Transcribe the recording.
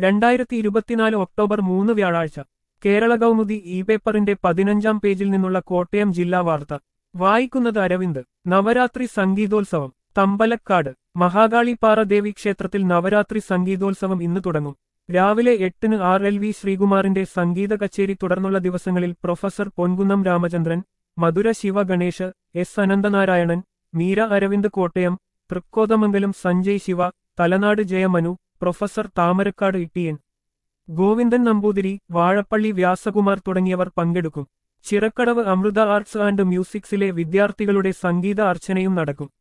രണ്ടായിരത്തി ഇരുപത്തിനാല് ഒക്ടോബർ മൂന്ന് വ്യാഴാഴ്ച കേരള കൗമുദി ഇ പേപ്പറിന്റെ പതിനഞ്ചാം പേജിൽ നിന്നുള്ള കോട്ടയം ജില്ലാ വാർത്ത വായിക്കുന്നത് അരവിന്ദ് നവരാത്രി സംഗീതോത്സവം തമ്പലക്കാട് മഹാകാളിപ്പാറ ദേവി ക്ഷേത്രത്തിൽ നവരാത്രി സംഗീതോത്സവം ഇന്ന് തുടങ്ങും രാവിലെ എട്ടിന് ആർ എൽ വി ശ്രീകുമാറിന്റെ സംഗീത കച്ചേരി തുടർന്നുള്ള ദിവസങ്ങളിൽ professor Ponkunnam Ramachandran Madhura Siva Ganesh S Ananthanarayanan Meera Aravind Kottayam Thrikkothamangalam Sanjay Siva Thalanad Jayamanu professor Thamarakkad Ittiyan Govindan Namboothiri Vazhappally Vyasakumar തുടങ്ങിയവർ പങ്കെടുക്കും ചിറക്കടവ് അമൃത ആർട്സ് ആൻഡ് മ്യൂസിക്സിലെ വിദ്യാർത്ഥികളുടെ സംഗീത അർച്ചനയും നടക്കും